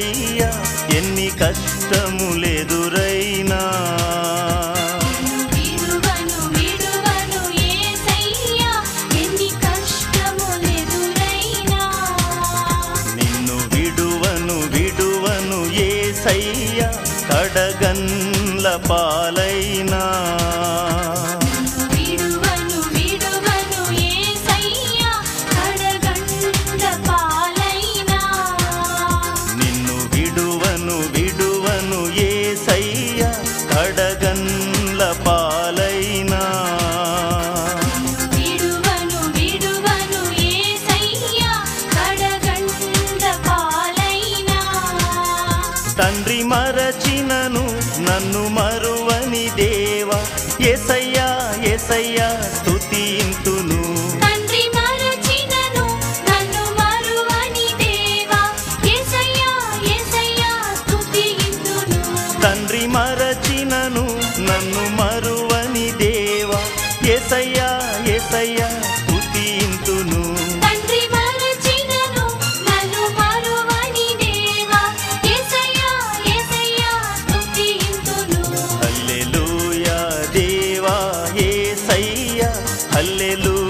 ఏసయ్యా ఎన్ని కష్టములెదురైనా విడువను విడువను యేసయ్యా ఎన్ని కష్టములెదురైనా నిన్ను విడువను విడువను ఏసయ్యా కడగన్ల పాలైనా విడువను విడువను యేసయ్యా కడగండ్ల పాలైనా నిన్ను విడువను విడువను ఏసయ్యా కడగన్ల పాలైనా విడువను విడువను యేసయ్యా కడగండ్ల పాలైనా తండ్రి మరచినను నన్ను మరువని దేవా ఎసయ్యా ఎసయ్యా స్తుతింతును తండ్రి మరచినను నన్ను మరువని దేవా యేసయ్యా యేసయ్యా స్తుతింతును తండ్రి మరచినను నన్ను మరువని దేవా ఎసయ్యా ఎసయ్యా స్తుతింతును తండ్రి మరచినను నన్ను మరువని దేవా యేసయ్యా యేసయ్యా స్తుతింతును హల్లెలూయా దేవా ఏసయ్యా హల్లెలూయా